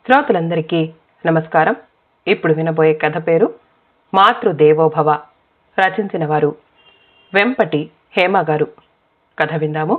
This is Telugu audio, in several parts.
శ్రోతలందరికీ నమస్కారం ఇప్పుడు వినబోయే కథ పేరు మాతృదేవోభవ రచించిన వారు వెంపటి హేమ గారు కథ విందాము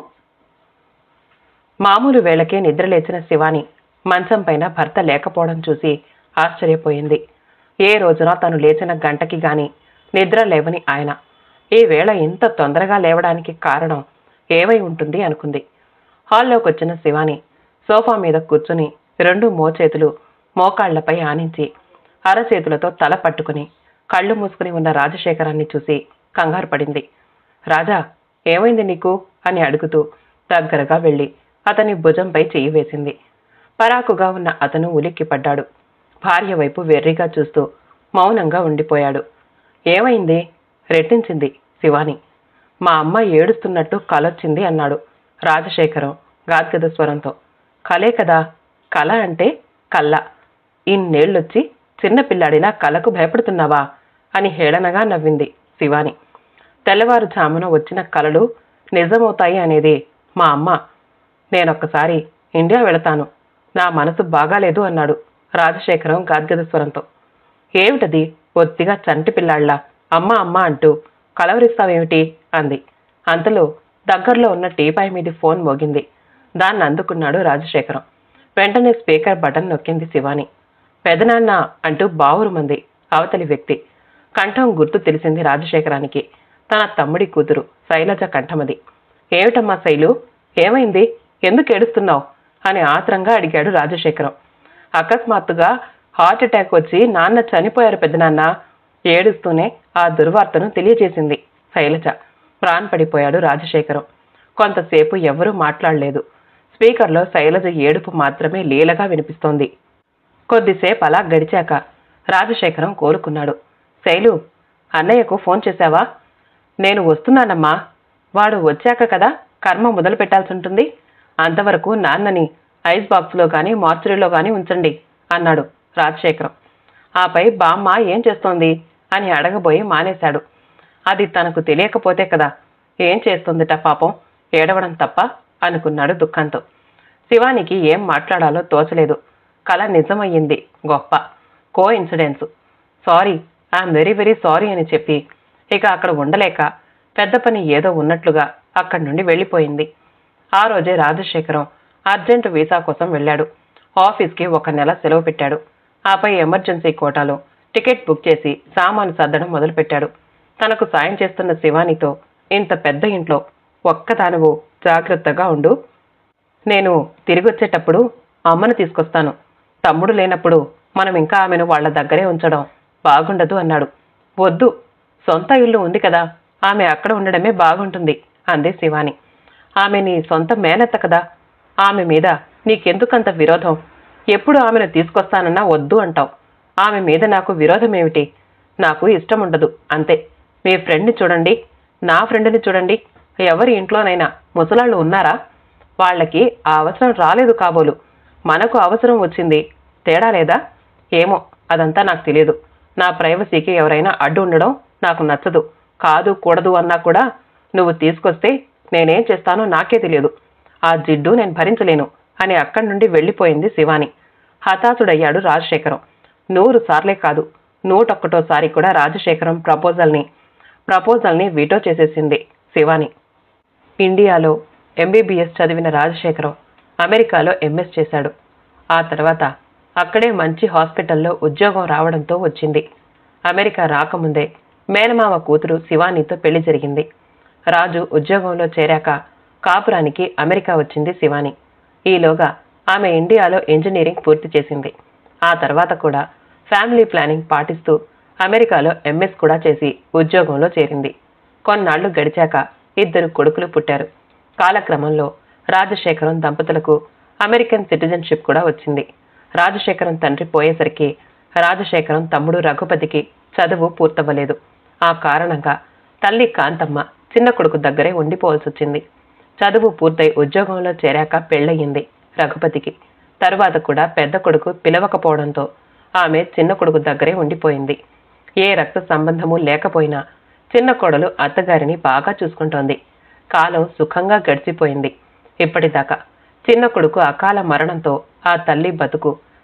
మామూలు వేళకే నిద్రలేచిన శివాని మంచం పైన భర్త లేకపోవడం చూసి ఆశ్చర్యపోయింది ఏ రోజున తను లేచిన గంటకి గాని నిద్ర లేవని ఆయన ఈ వేళ ఇంత తొందరగా లేవడానికి కారణం ఏవై ఉంటుంది అనుకుంది హాల్లోకి వచ్చిన శివాని సోఫా మీద కూర్చుని రెండు మోచేతులు మోకాళ్లపై ఆనించి అరచేతులతో తల పట్టుకుని కళ్ళు మూసుకుని ఉన్న రాజశేఖరాన్ని చూసి కంగారు పడింది రాజా ఏమైంది నీకు అని అడుగుతూ దగ్గరగా వెళ్ళి అతని భుజంపై చెయ్యి వేసింది పరాకుగా ఉన్న అతను ఉలిక్కిపడ్డాడు భార్య వైపు వెర్రిగా చూస్తూ మౌనంగా ఉండిపోయాడు ఏమైంది రెట్టించింది శివాని మా అమ్మ ఏడుస్తున్నట్టు కలొచ్చింది అన్నాడు రాజశేఖరం గాద్గద స్వరంతో కలే కదా కల అంటే కల్ల ఇన్నేళ్ళొచ్చి చిన్నపిల్లాడిలా కలకు భయపడుతున్నావా అని హేళనగా నవ్వింది శివాని తెల్లవారుజామున వచ్చిన కలలు నిజమవుతాయి అనేది మా అమ్మ నేనొక్కసారి ఇండియా వెళతాను నా మనసు బాగాలేదు అన్నాడు రాజశేఖరం గాద్గద స్వరంతో ఏమిటది ఒత్తిగా చంటి పిల్లాళ్ళ అమ్మ అమ్మ అంటూ కలవరిస్తావేమిటి అంది అంతలో దగ్గరలో ఉన్న టీపాయ్ మీది ఫోన్ మోగింది దాన్ని అందుకున్నాడు రాజశేఖరం వెంటనే స్పీకర్ బటన్ నొక్కింది శివాని పెదనాన్న అంటూ బావురుమంది అవతలి వ్యక్తి కంఠం గుర్తు తెలిసింది రాజశేఖరానికి తన తమ్ముడి కూతురు శైలజ కంఠమది ఏమిటమ్మా శైలు ఏమైంది ఎందుకు ఏడుస్తున్నావు అని ఆత్రంగా అడిగాడు రాజశేఖరం అకస్మాత్తుగా హార్ట్ అటాక్ వచ్చి నాన్న చనిపోయారు పెద్దనాన్న ఏడుస్తూనే ఆ దుర్వార్తను తెలియజేసింది శైలజ ప్రాణ్ పడిపోయాడు రాజశేఖరం కొంతసేపు ఎవరూ మాట్లాడలేదు స్పీకర్లో శైలజ ఏడుపు మాత్రమే లీలగా వినిపిస్తోంది కొద్దిసేపు అలా గడిచాక రాజశేఖరం కోలుకున్నాడు శైలు అన్నయ్యకు ఫోన్ చేశావా నేను వస్తున్నానమ్మా వాడు వచ్చాక కదా కర్మ మొదలు పెట్టాల్సి ఉంటుంది అంతవరకు నాన్నని ఐస్ బాక్స్లో కానీ మార్చురీలో కానీ ఉంచండి అన్నాడు రాజశేఖరం ఆపై బామ్మ ఏం చేస్తోంది అని అడగబోయి మానేశాడు అది తనకు తెలియకపోతే కదా ఏం చేస్తుందిట పాపం ఏడవడం తప్ప అనుకున్నాడు దుఃఖంతో శివానికి ఏం మాట్లాడాలో తోచలేదు కల నిజమయ్యింది గొప్ప coincidence sorry I'm very very sorry అని చెప్పి ఇక అక్కడ ఉండలేక పెద్ద పని ఏదో ఉన్నట్లుగా అక్కడి నుండి వెళ్ళిపోయింది ఆ రోజే రాజశేఖరం అర్జెంట్ వీసా కోసం వెళ్ళాడు ఆఫీస్కి ఒక నెల సెలవు పెట్టాడు ఆపై ఎమర్జెన్సీ కోటాలో టికెట్ బుక్ చేసి సామాను సర్దడం మొదలుపెట్టాడు తనకు సాయం చేస్తున్న శివానితో ఇంత పెద్ద ఇంట్లో ఒక్కదానువు జాగ్రత్తగా ఉండు నేను తిరిగి వచ్చేటప్పుడు అమ్మను తీసుకొస్తాను తమ్ముడు లేనప్పుడు మనం ఇంకా ఆమెను వాళ్ళ దగ్గరే ఉంచడం బాగుండదు అన్నాడు వద్దు సొంత ఇల్లు ఉంది కదా ఆమె అక్కడ ఉండడమే బాగుంటుంది అంది శివాని ఆమె నీ సొంత మేనత్త కదా ఆమె మీద నీకెందుకంత విరోధం ఎప్పుడు ఆమెను తీసుకొస్తానన్నా వద్దు అంటావు ఆమె మీద నాకు విరోధం ఏమిటి నాకు ఇష్టం ఉండదు అంతే మీ ఫ్రెండ్ని చూడండి నా ఫ్రెండ్ని చూడండి ఎవరి ఇంట్లోనైనా ముసలాళ్ళు ఉన్నారా వాళ్ళకి ఆ అవసరం రాలేదు కాబోలు మనకు అవసరం వచ్చింది తేడా లేదా ఏమో అదంతా నాకు తెలియదు నా ప్రైవసీకి ఎవరైనా అడ్డు ఉండడం నాకు నచ్చదు కాదు కూడదు అన్నా కూడా నువ్వు తీసుకొస్తే నేనేం చేస్తానో నాకే తెలియదు ఆ జిడ్డు నేను భరించలేను అని అక్కడి నుండి వెళ్ళిపోయింది శివాని హతాశుడయ్యాడు రాజశేఖరం నూరు సార్లే కాదు నూటొక్కటోసారి కూడా రాజశేఖరం ప్రపోజల్ని ప్రపోజల్ని వీటో చేసేసింది శివాని ఇండియాలో ఎంబీబీఎస్ చదివిన రాజశేఖరం అమెరికాలో ఎంఎస్ చేశాడు ఆ తర్వాత అక్కడే మంచి హాస్పిటల్లో ఉద్యోగం రావడంతో వచ్చింది అమెరికా రాకముందే మేనమామ కూతురు శివానీతో పెళ్లి జరిగింది రాజు ఉద్యోగంలో చేరాక కాపురానికి అమెరికా వచ్చింది శివాని ఈలోగా ఆమె ఇండియాలో ఇంజనీరింగ్ పూర్తి చేసింది ఆ తర్వాత కూడా ఫ్యామిలీ ప్లానింగ్ పాటిస్తూ అమెరికాలో ఎంఎస్ కూడా చేసి ఉద్యోగంలో చేరింది కొన్నాళ్లు గడిచాక ఇద్దరు కొడుకులు పుట్టారు కాలక్రమంలో రాజశేఖరం దంపతులకు అమెరికన్ సిటిజన్షిప్ కూడా వచ్చింది రాజశేఖరం తండ్రి పోయేసరికి రాజశేఖరం తమ్ముడు రఘుపతికి చదువు పూర్తవ్వలేదు ఆ కారణంగా తల్లి కాంతమ్మ చిన్న కొడుకు దగ్గరే ఉండిపోవాల్సి వచ్చింది చదువు పూర్తయి ఉద్యోగంలో చేరాక పెళ్ళయింది రఘుపతికి తరువాత కూడా పెద్ద కొడుకు పిలవకపోవడంతో ఆమె చిన్న కొడుకు దగ్గరే ఉండిపోయింది ఏ రక్త సంబంధము లేకపోయినా చిన్న కోడలు అత్తగారిని బాగా చూసుకుంటోంది కాలం సుఖంగా గడిచిపోయింది ఇప్పటిదాకా చిన్న కొడుకు అకాల మరణంతో ఆ తల్లి బతుకు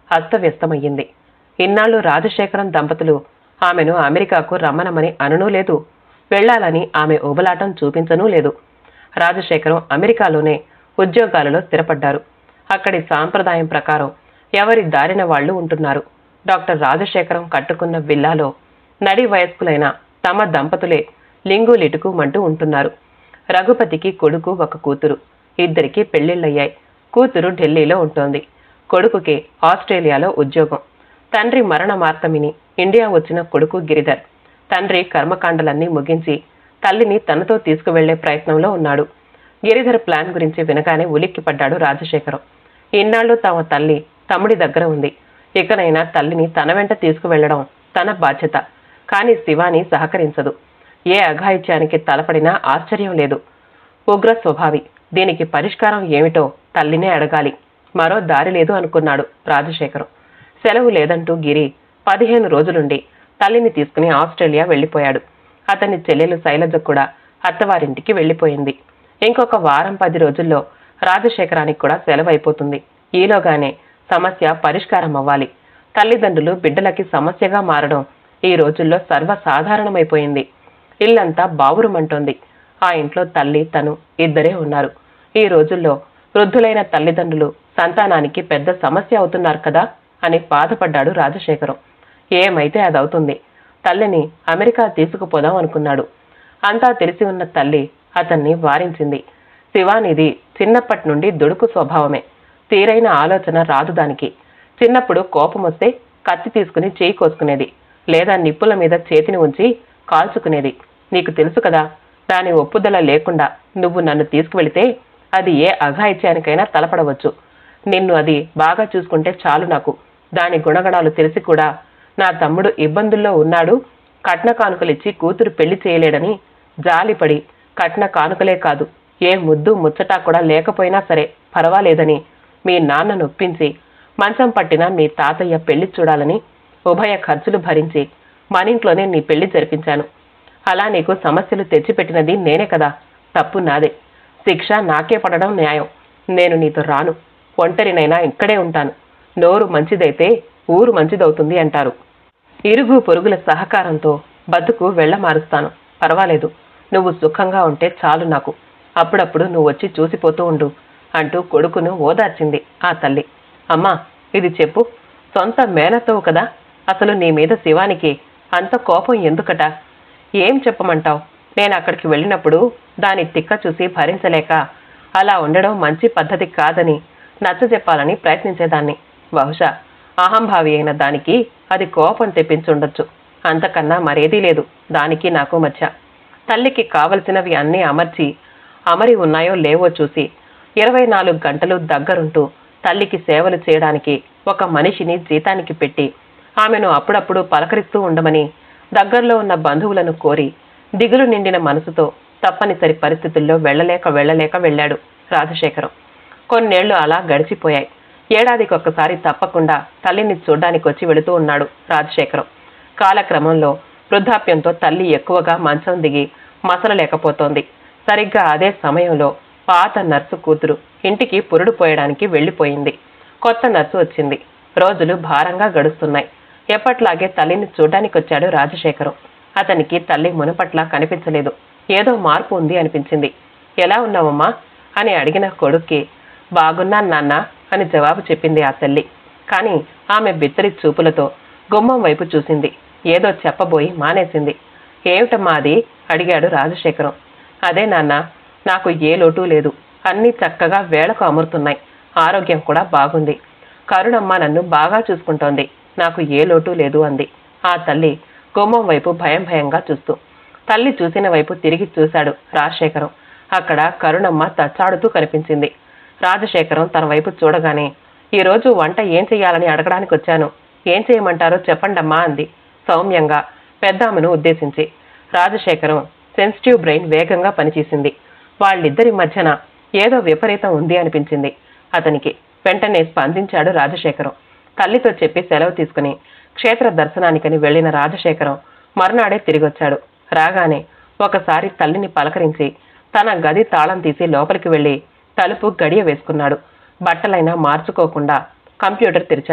అస్తవ్యస్తమయ్యింది ఇన్నాళ్ళు రాజశేఖరం దంపతులు ఆమెను అమెరికాకు రమ్మనమని అననూ లేదు వెళ్ళాలని ఆమె ఉబలాటం చూపించనూ లేదు రాజశేఖరం అమెరికాలోనే ఉద్యోగాలలో స్థిరపడ్డారు అక్కడి సాంప్రదాయం ప్రకారం ఎవరి దారిన వాళ్ళు ఉంటున్నారు డాక్టర్ రాజశేఖరం కట్టుకున్న విల్లాలో నడి వయస్కులైన తమ దంపతులే లింగులిటుకుమంటూ ఉంటున్నారు రఘుపతికి కొడుకు ఒక కూతురు ఇద్దరికి పెళ్లిళ్ళయ్యాయి కూతురు ఢిల్లీలో ఉంటోంది కొడుకుకి ఆస్ట్రేలియాలో ఉద్యోగం తండ్రి మరణ మార్తమిని ఇండియా వచ్చిన కొడుకు గిరిధర్ తండ్రి కర్మకాండలన్నీ ముగించి తల్లిని తనతో తీసుకువెళ్లే ప్రయత్నంలో ఉన్నాడు గిరిధర్ ప్లాన్ గురించి వినగానే ఉలిక్కిపడ్డాడు రాజశేఖరం ఇన్నాళ్ళు తమ తల్లి తమ్ముడి దగ్గర ఉంది ఇకనైనా తల్లిని తన వెంట తీసుకువెళ్లడం తన బాధ్యత కానీ శివాని సహకరించదు ఏ అఘాయిత్యానికి తలపడినా ఆశ్చర్యం లేదు ఉగ్ర స్వభావి దీనికి పరిష్కారం ఏమిటో తల్లినే అడగాలి మరో దారి లేదు అనుకున్నాడు రాజశేఖరం సెలవు లేదంటూ గిరి పదిహేను రోజులుండి తల్లిని తీసుకుని ఆస్ట్రేలియా వెళ్ళిపోయాడు అతని చెల్లెలు శైలజ కూడా అత్తవారింటికి వెళ్ళిపోయింది ఇంకొక వారం పది రోజుల్లో రాజశేఖరానికి కూడా సెలవు అయిపోతుంది ఈలోగానే సమస్య పరిష్కారం అవ్వాలి తల్లిదండ్రులు బిడ్డలకి సమస్యగా మారడం ఈ రోజుల్లో సర్వసాధారణమైపోయింది ఇల్లంతా బావురుమంటోంది ఆ ఇంట్లో తల్లి తను ఇద్దరే ఉన్నారు ఈ రోజుల్లో వృద్ధులైన తల్లిదండ్రులు సంతానానికి పెద్ద సమస్య అవుతున్నారు కదా అని బాధపడ్డాడు రాజశేఖరం ఏమైతే అదవుతుంది తల్లిని అమెరికా తీసుకుపోదాం అనుకున్నాడు అంతా తెలిసి ఉన్న తల్లి అతన్ని వారించింది శివానిది చిన్నప్పటి నుండి దుడుకు స్వభావమే తీరైన ఆలోచన రాదు దానికి చిన్నప్పుడు కోపం వస్తే కత్తి తీసుకుని చేయి కోసుకునేది లేదా నిప్పుల మీద చేతిని ఉంచి కాల్చుకునేది నీకు తెలుసు కదా దాని ఒప్పుదల లేకుండా నువ్వు నన్ను తీసుకువెళితే అది ఏ అఘాయిత్యానికైనా తలపడవచ్చు నిన్ను అది బాగా చూసుకుంటే చాలు నాకు దాని గుణగణాలు తెలిసి కూడా నా తమ్ముడు ఇబ్బందుల్లో ఉన్నాడు కట్న కానుకలిచ్చి కూతురు పెళ్లి చేయలేడని జాలిపడి కట్న కానుకలే కాదు ఏ ముద్దు ముచ్చటా కూడా లేకపోయినా సరే పర్వాలేదని మీ నాన్న నొప్పించి మంచం పట్టిన మీ తాతయ్య పెళ్లి చూడాలని ఉభయ ఖర్చులు భరించి మనింట్లోనే నీ పెళ్లి జరిపించాను అలా నీకు సమస్యలు తెచ్చిపెట్టినది నేనే కదా తప్పు నాదే శిక్ష నాకే పడడం న్యాయం నేను నీతో రాను ఒంటరినైనా ఇక్కడే ఉంటాను నోరు మంచిదైతే ఊరు మంచిదవుతుంది అంటారు ఇరుగు పొరుగుల సహకారంతో బతుకు వెళ్ళమారుస్తాను పర్వాలేదు నువ్వు సుఖంగా ఉంటే చాలు నాకు అప్పుడప్పుడు నువ్వు వచ్చి చూసిపోతూ ఉండు అంటూ కొడుకును ఓదార్చింది ఆ తల్లి అమ్మా ఇది చెప్పు సొంత మేనత్తవు కదా అసలు నీ మీద శివానికి అంత కోపం ఎందుకట ఏం చెప్పమంటావు నేను అక్కడికి వెళ్ళినప్పుడు దాని తిక్క చూసి భరించలేక అలా ఉండడం మంచి పద్ధతి కాదని నచ్చ చెప్పాలని ప్రయత్నించేదాన్ని బహుశా అహంభావి అయిన దానికి అది కోపం తెప్పించుండొచ్చు అంతకన్నా మరేదీ లేదు దానికి నాకు మధ్య తల్లికి కావలసినవి అన్నీ అమర్చి అమరి ఉన్నాయో లేవో చూసి ఇరవై నాలుగు గంటలు దగ్గరుంటూ తల్లికి సేవలు చేయడానికి ఒక మనిషిని జీతానికి పెట్టి ఆమెను అప్పుడప్పుడు పలకరిస్తూ ఉండమని దగ్గరలో ఉన్న బంధువులను కోరి దిగులు నిండిన మనసుతో తప్పనిసరి పరిస్థితుల్లో వెళ్ళలేక వెళ్ళలేక వెళ్ళాడు రాజశేఖరం కొన్నేళ్లు అలా గడిచిపోయాయి ఏడాదికి ఒక్కసారి తప్పకుండా తల్లిని చూడ్డానికి వచ్చి వెళుతూ ఉన్నాడు రాజశేఖరం కాలక్రమంలో వృద్ధాప్యంతో తల్లి ఎక్కువగా మంచం దిగి మసలలేకపోతోంది సరిగ్గా అదే సమయంలో పాత నర్సు కూతురు ఇంటికి పురుడు పోయడానికి వెళ్ళిపోయింది కొత్త నర్సు వచ్చింది రోజులు భారంగా గడుస్తున్నాయి ఎప్పట్లాగే తల్లిని చూడ్డానికి వచ్చాడు రాజశేఖరం అతనికి తల్లి మునుపట్లా కనిపించలేదు ఏదో మార్పు ఉంది అనిపించింది ఎలా ఉన్నావమ్మా అని అడిగిన కొడుక్కి బాగున్నాను నాన్న అని జవాబు చెప్పింది ఆ తల్లి కానీ ఆమె బిత్తరి చూపులతో గుమ్మం వైపు చూసింది ఏదో చెప్పబోయి మానేసింది ఏమిటమ్మా అది అడిగాడు రాజశేఖరం అదే నాన్న నాకు ఏ లోటు లేదు అన్నీ చక్కగా వేళకు అమరుతున్నాయి ఆరోగ్యం కూడా బాగుంది కరుణమ్మ నన్ను బాగా చూసుకుంటోంది నాకు ఏ లోటు లేదు అంది ఆ తల్లి గుమ్మం వైపు భయం భయంగా చూస్తూ తల్లి చూసిన వైపు తిరిగి చూశాడు రాజశేఖరం అక్కడ కరుణమ్మ తచ్చాడుతూ కనిపించింది రాజశేఖరం తన వైపు చూడగానే ఈ రోజు వంట ఏం చెయ్యాలని అడగడానికి వచ్చాను ఏం చేయమంటారో చెప్పండమ్మా అంది సౌమ్యంగా పెద్దామెను ఉద్దేశించి రాజశేఖరం సెన్సిటివ్ బ్రెయిన్ వేగంగా పనిచేసింది వాళ్ళిద్దరి మధ్యన ఏదో విపరీతం ఉంది అనిపించింది అతనికి వెంటనే స్పందించాడు రాజశేఖరం తల్లితో చెప్పి సెలవు తీసుకుని క్షేత్ర దర్శనానికని వెళ్లిన రాజశేఖరం మర్నాడే తిరిగొచ్చాడు రాగానే ఒకసారి తల్లిని పలకరించి తన గది తాళం తీసి లోపలికి వెళ్లి తలుపు గడియ వేసుకున్నాడు బట్టలైనా మార్చుకోకుండా కంప్యూటర్ తెరిచాడు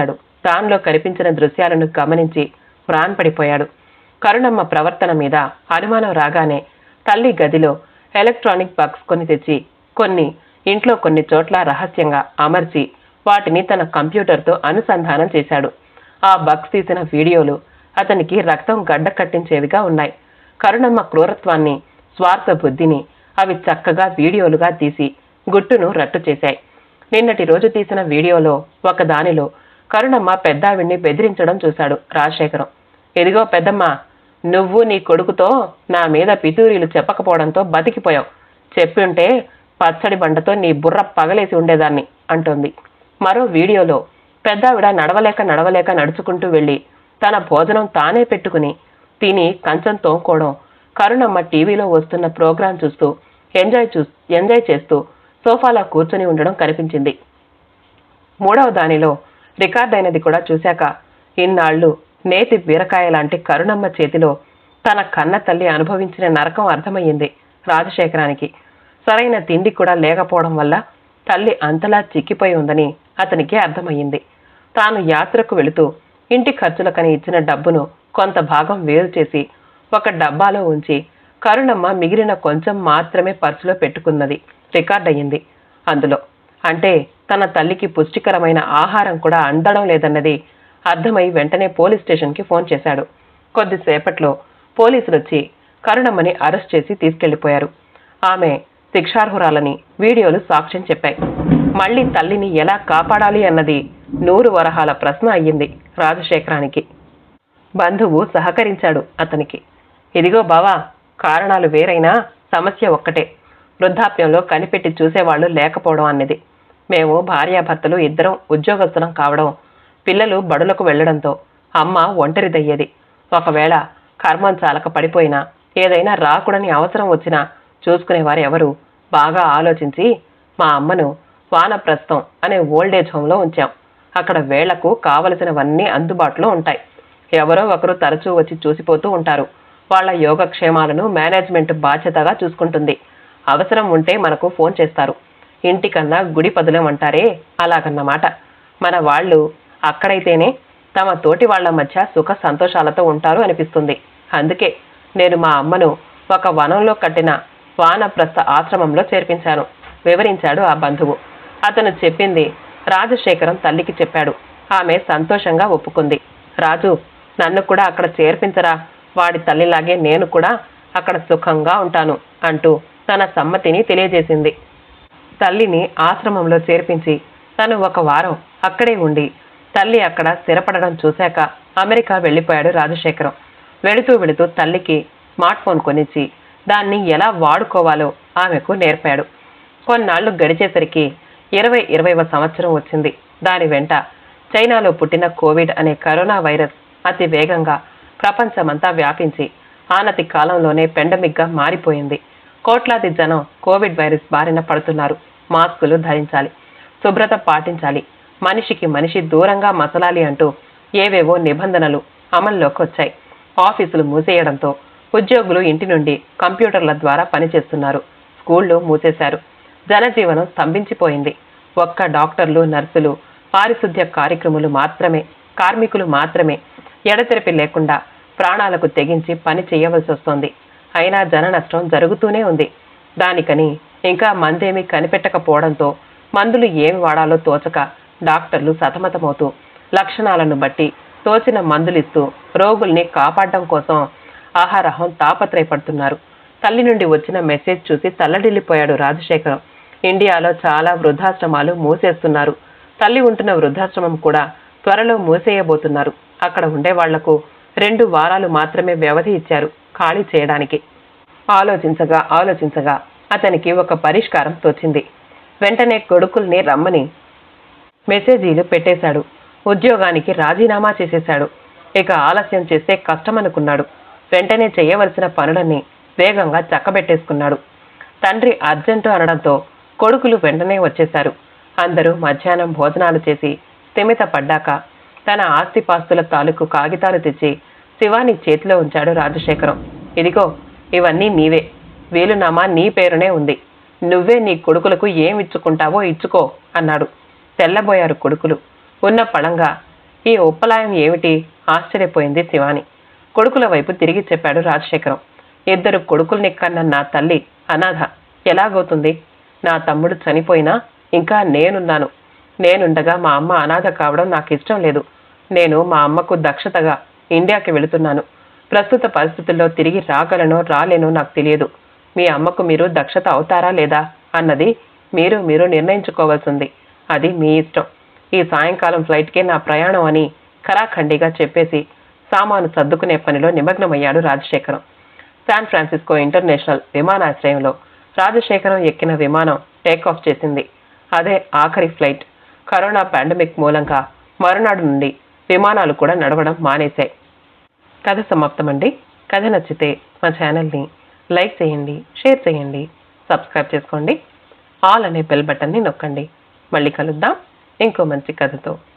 దానిలో కనిపించిన దృశ్యాలను గమనించి పడిపోయాడు కరుణమ్మ ప్రవర్తన మీద అనుమానం రాగానే తల్లి గదిలో ఎలక్ట్రానిక్ బగ్స్ కొని తెచ్చి కొన్ని ఇంట్లో కొన్ని చోట్ల రహస్యంగా అమర్చి వాటిని తన కంప్యూటర్తో అనుసంధానం చేశాడు ఆ బగ్స్ తీసిన వీడియోలు అతనికి రక్తం గడ్డ కట్టించేవిగా ఉన్నాయి కరుణమ్మ క్రూరత్వాన్ని స్వార్థ బుద్ధిని అవి చక్కగా వీడియోలుగా తీసి గుట్టును రట్టు చేశాయి నిన్నటి రోజు తీసిన వీడియోలో ఒక దానిలో కరుణమ్మ పెద్దావిడ్ని బెదిరించడం చూశాడు రాజశేఖరం ఇదిగో పెద్దమ్మ నువ్వు నీ కొడుకుతో నా మీద పితూరీలు చెప్పకపోవడంతో బతికిపోయావు చెప్పింటే పచ్చడి బండతో నీ బుర్ర పగలేసి ఉండేదాన్ని అంటోంది మరో వీడియోలో పెద్దావిడ నడవలేక నడవలేక నడుచుకుంటూ వెళ్ళి తన భోజనం తానే పెట్టుకుని తిని కంచం తోముకోవడం కరుణమ్మ టీవీలో వస్తున్న ప్రోగ్రాం చూస్తూ ఎంజాయ్ చూ ఎంజాయ్ చేస్తూ సోఫాలో కూర్చొని ఉండడం కనిపించింది మూడవ దానిలో రికార్డ్ అయినది కూడా చూశాక ఇన్నాళ్లు నేతి బీరకాయ లాంటి కరుణమ్మ చేతిలో తన కన్న తల్లి అనుభవించిన నరకం అర్థమయ్యింది రాజశేఖరానికి సరైన తిండి కూడా లేకపోవడం వల్ల తల్లి అంతలా చిక్కిపోయి ఉందని అతనికి అర్థమయ్యింది తాను యాత్రకు వెళుతూ ఇంటి ఖర్చులకని ఇచ్చిన డబ్బును కొంత భాగం వేరు చేసి ఒక డబ్బాలో ఉంచి కరుణమ్మ మిగిలిన కొంచెం మాత్రమే పర్సులో పెట్టుకున్నది రికార్డ్ అయ్యింది అందులో అంటే తన తల్లికి పుష్టికరమైన ఆహారం కూడా అందడం లేదన్నది అర్థమై వెంటనే పోలీస్ స్టేషన్కి ఫోన్ చేశాడు కొద్దిసేపట్లో పోలీసులు వచ్చి కరుణమ్మని అరెస్ట్ చేసి తీసుకెళ్లిపోయారు ఆమె శిక్షార్హురాలని వీడియోలు సాక్ష్యం చెప్పాయి మళ్ళీ తల్లిని ఎలా కాపాడాలి అన్నది నూరు వరహాల ప్రశ్న అయ్యింది రాజశేఖరానికి బంధువు సహకరించాడు అతనికి ఇదిగో బావా కారణాలు వేరైనా సమస్య ఒక్కటే వృద్ధాప్యంలో కనిపెట్టి చూసేవాళ్లు లేకపోవడం అన్నది మేము భార్యాభర్తలు ఇద్దరం ఉద్యోగస్తులం కావడం పిల్లలు బడులకు వెళ్లడంతో అమ్మ ఒంటరిదయ్యేది ఒకవేళ కర్మం చాలక పడిపోయినా ఏదైనా రాకూడని అవసరం వచ్చినా చూసుకునేవారు ఎవరు బాగా ఆలోచించి మా అమ్మను వానప్రస్థం అనే ఓల్డేజ్ హోంలో ఉంచాం అక్కడ వేళ్లకు కావలసినవన్నీ అందుబాటులో ఉంటాయి ఎవరో ఒకరు తరచూ వచ్చి చూసిపోతూ ఉంటారు వాళ్ళ యోగక్షేమాలను మేనేజ్మెంట్ బాధ్యతగా చూసుకుంటుంది అవసరం ఉంటే మనకు ఫోన్ చేస్తారు ఇంటికన్నా గుడి పదులం అంటారే అలాగన్నమాట మన వాళ్ళు అక్కడైతేనే తమ తోటి వాళ్ళ మధ్య సుఖ సంతోషాలతో ఉంటారు అనిపిస్తుంది అందుకే నేను మా అమ్మను ఒక వనంలో కట్టిన వానప్రస్థ ఆశ్రమంలో చేర్పించాను వివరించాడు ఆ బంధువు అతను చెప్పింది రాజశేఖరం తల్లికి చెప్పాడు ఆమె సంతోషంగా ఒప్పుకుంది రాజు నన్ను కూడా అక్కడ చేర్పించరా వాడి తల్లిలాగే నేను కూడా అక్కడ సుఖంగా ఉంటాను అంటూ తన సమ్మతిని తెలియజేసింది తల్లిని ఆశ్రమంలో చేర్పించి తను ఒక వారం అక్కడే ఉండి తల్లి అక్కడ స్థిరపడడం చూశాక అమెరికా వెళ్ళిపోయాడు రాజశేఖరం వెళుతూ వెళుతూ తల్లికి స్మార్ట్ ఫోన్ కొనిచ్చి దాన్ని ఎలా వాడుకోవాలో ఆమెకు నేర్పాడు కొన్నాళ్లు గడిచేసరికి ఇరవై ఇరవైవ సంవత్సరం వచ్చింది దాని వెంట చైనాలో పుట్టిన కోవిడ్ అనే కరోనా వైరస్ అతి వేగంగా ప్రపంచమంతా వ్యాపించి ఆనతి కాలంలోనే పెండమిక్గా మారిపోయింది కోట్లాది జనం కోవిడ్ వైరస్ బారిన పడుతున్నారు మాస్కులు ధరించాలి శుభ్రత పాటించాలి మనిషికి మనిషి దూరంగా మసలాలి అంటూ ఏవేవో నిబంధనలు అమల్లోకి వచ్చాయి ఆఫీసులు మూసేయడంతో ఉద్యోగులు ఇంటి నుండి కంప్యూటర్ల ద్వారా పనిచేస్తున్నారు స్కూళ్లు మూసేశారు జనజీవనం స్తంభించిపోయింది ఒక్క డాక్టర్లు నర్సులు పారిశుద్ధ్య కార్యక్రమాలు మాత్రమే కార్మికులు మాత్రమే ఎడతెరిపి లేకుండా ప్రాణాలకు తెగించి పని చేయవలసి వస్తోంది అయినా జన నష్టం జరుగుతూనే ఉంది దానికని ఇంకా మందేమీ కనిపెట్టకపోవడంతో మందులు ఏమి వాడాలో తోచక డాక్టర్లు సతమతమవుతూ లక్షణాలను బట్టి తోచిన మందులిస్తూ రోగుల్ని కాపాడడం కోసం ఆహారహం తాపత్రయపడుతున్నారు తల్లి నుండి వచ్చిన మెసేజ్ చూసి తల్లడిల్లిపోయాడు రాజశేఖరం ఇండియాలో చాలా వృద్ధాశ్రమాలు మూసేస్తున్నారు తల్లి ఉంటున్న వృద్ధాశ్రమం కూడా త్వరలో మూసేయబోతున్నారు అక్కడ ఉండే వాళ్లకు రెండు వారాలు మాత్రమే వ్యవధి ఇచ్చారు ఖాళీ చేయడానికి ఆలోచించగా ఆలోచించగా అతనికి ఒక పరిష్కారం తోచింది వెంటనే కొడుకుల్ని రమ్మని మెసేజీలు పెట్టేశాడు ఉద్యోగానికి రాజీనామా చేసేశాడు ఇక ఆలస్యం చేస్తే కష్టమనుకున్నాడు వెంటనే చేయవలసిన పనులన్నీ వేగంగా చక్కబెట్టేసుకున్నాడు తండ్రి అర్జెంటు అనడంతో కొడుకులు వెంటనే వచ్చేశారు అందరూ మధ్యాహ్నం భోజనాలు చేసి స్థిమిత పడ్డాక తన ఆస్తిపాస్తుల తాలూకు కాగితాలు తెచ్చి శివాని చేతిలో ఉంచాడు రాజశేఖరం ఇదిగో ఇవన్నీ నీవే వీలునామా నీ పేరునే ఉంది నువ్వే నీ కొడుకులకు ఏం ఇచ్చుకుంటావో ఇచ్చుకో అన్నాడు తెల్లబోయారు కొడుకులు ఉన్న పళంగా ఈ ఉప్పలాయం ఏమిటి ఆశ్చర్యపోయింది శివాని కొడుకుల వైపు తిరిగి చెప్పాడు రాజశేఖరం ఇద్దరు కొడుకుల్ని కన్న నా తల్లి అనాథ ఎలాగవుతుంది నా తమ్ముడు చనిపోయినా ఇంకా నేనున్నాను నేనుండగా మా అమ్మ అనాథ కావడం నాకు ఇష్టం లేదు నేను మా అమ్మకు దక్షతగా ఇండియాకి వెళుతున్నాను ప్రస్తుత పరిస్థితుల్లో తిరిగి రాగలనో రాలేనో నాకు తెలియదు మీ అమ్మకు మీరు దక్షత అవుతారా లేదా అన్నది మీరు మీరు నిర్ణయించుకోవాల్సింది అది మీ ఇష్టం ఈ సాయంకాలం ఫ్లైట్కే నా ప్రయాణం అని ఖరాఖండిగా చెప్పేసి సామాను సర్దుకునే పనిలో నిమగ్నమయ్యాడు రాజశేఖరం శాన్ ఫ్రాన్సిస్కో ఇంటర్నేషనల్ విమానాశ్రయంలో రాజశేఖరం ఎక్కిన విమానం టేకాఫ్ చేసింది అదే ఆఖరి ఫ్లైట్ కరోనా పాండమిక్ మూలంగా మరునాడు నుండి విమానాలు కూడా నడవడం మానేశాయి కథ సమాప్తమండి కథ నచ్చితే మా ఛానల్ని లైక్ చేయండి షేర్ చేయండి సబ్స్క్రైబ్ చేసుకోండి ఆల్ అనే బెల్ బటన్ని నొక్కండి మళ్ళీ కలుద్దాం ఇంకో మంచి కథతో